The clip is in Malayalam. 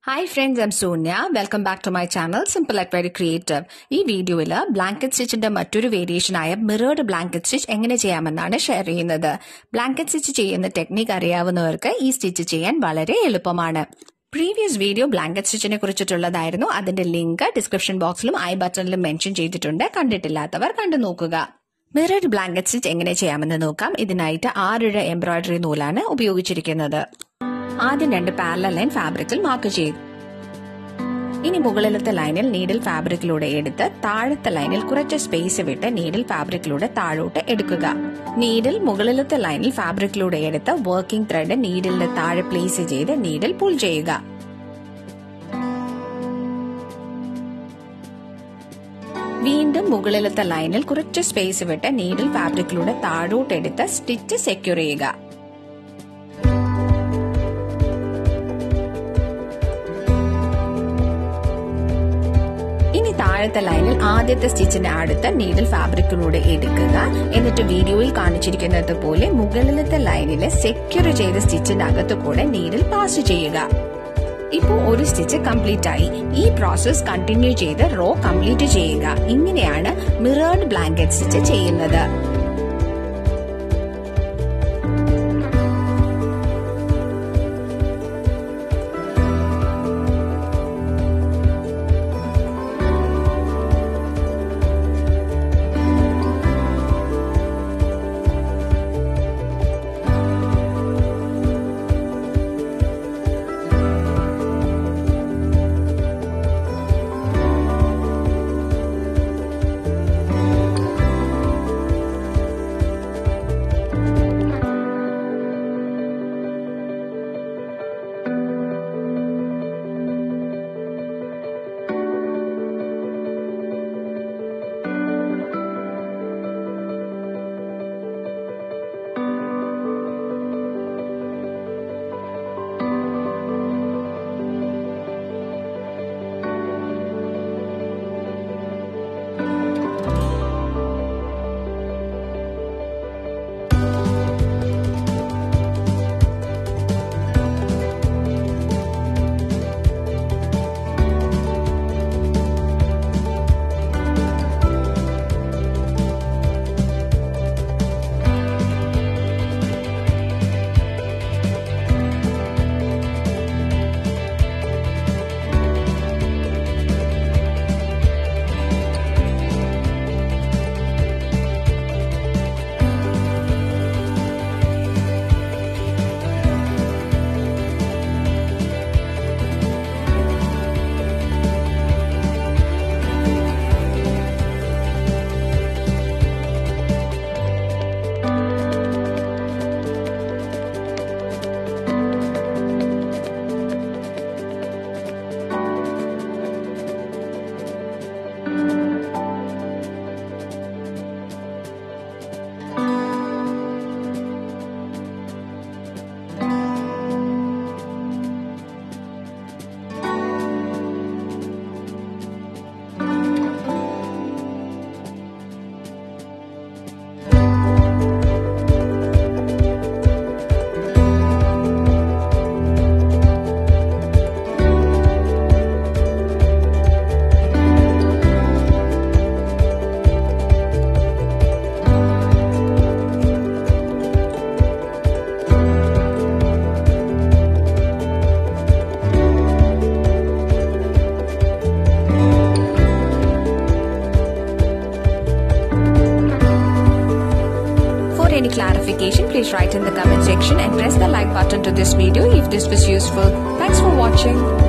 Hi friends I'm Sonya welcome back to my channel simple at very creative ഈ വീഡിയോയിൽ ബ്ലാങ്കറ്റ് സ്റ്റിച്ചിന്റെ മറ്റൊരു വേരിയേഷനായ മിറേർഡ് ബ്ലാങ്കറ്റ് സ്റ്റിച്ച് എങ്ങനെ ചെയ്യാമെന്നാണ് ഷെയർ ചെയ്യുന്നത് ബ്ലാങ്കറ്റ് സ്റ്റിച്ച് ചെയ്യുന്ന ടെക്നിക്ക് അറിയാവുന്നവർക്ക് ഈ സ്റ്റിച്ച് ചെയ്യാൻ വളരെ എളുപ്പമാണ് പ്രീവിയസ് വീഡിയോ ബ്ലാങ്കറ്റ് സ്റ്റിച്ചിനെ കുറിച്ചിട്ടുള്ളതായിരുന്നു അതിന്റെ ലിങ്ക് ഡിസ്ക്രിപ്ഷൻ ബോക്സിലും ഐ ബട്ടണിലും മെൻഷൻ ചെയ്തിട്ടുണ്ട് കണ്ടിട്ടില്ലാത്തവർ കണ്ടു നോക്കുക മിറേർഡ് ബ്ലാങ്കറ്റ് സ്റ്റിച്ച് എങ്ങനെ ചെയ്യാമെന്ന് നോക്കാം ഇതിനായിട്ട് ആറിഴ എംബ്രോയിഡറി നൂലാണ് ഉപയോഗിച്ചിരിക്കുന്നത് ആദ്യം രണ്ട് പാരലൽ ലൈൻ ഫാബ്രിക്കിൽ മാർക്ക് ചെയ്തു ഇനി മുകളിലത്തെ ലൈനിൽ നീഡിൽ ഫാബ്രിക്കിലൂടെ എടുത്ത് താഴത്തെ ലൈനിൽ കുറച്ച് സ്പേസ് വിട്ട് നീഡിൽ ഫാബ്രിക്കിലൂടെ താഴോട്ട് എടുക്കുക നീഡിൽ മുകളിലത്തെ ലൈനിൽ ഫാബ്രിക്കിലൂടെ എടുത്ത് വർക്കിംഗ് ത്രെഡ് നീഡിലിന്റെ താഴെ പ്ലേസ് ചെയ്ത് നീഡിൽ പുൾ ചെയ്യുക വീണ്ടും മുകളിലത്തെ ലൈനിൽ കുറച്ച് സ്പേസ് വിട്ട് നീഡിൽ ഫാബ്രിക്കിലൂടെ താഴോട്ടെടുത്ത് സ്റ്റിച്ച് സെക്യൂർ ചെയ്യുക ഇനി താഴത്തെ ലൈനിൽ ആദ്യത്തെ സ്റ്റിച്ചിന്റെ അടുത്ത് നീഡിൽ ഫാബ്രിക്കിലൂടെ എടുക്കുക എന്നിട്ട് വീഡിയോയിൽ കാണിച്ചിരിക്കുന്നത് പോലെ മുകളിലത്തെ ലൈനിലെ സെക്യൂർ ചെയ്ത സ്റ്റിച്ചിന്റെ അകത്തു കൂടെ നീഡിൽ പാസ് ചെയ്യുക ഇപ്പോൾ ഒരു സ്റ്റിച്ച് കംപ്ലീറ്റ് ആയി ഈ പ്രോസസ് കണ്ടിന്യൂ ചെയ്ത് റോ കംപ്ലീറ്റ് ചെയ്യുക ഇങ്ങനെയാണ് മിറേർഡ് ബ്ലാങ്കറ്റ് സ്റ്റിച്ച് ചെയ്യുന്നത് For any clarification, please write in the comment section and press the like button to this video if this was useful. Thanks for watching.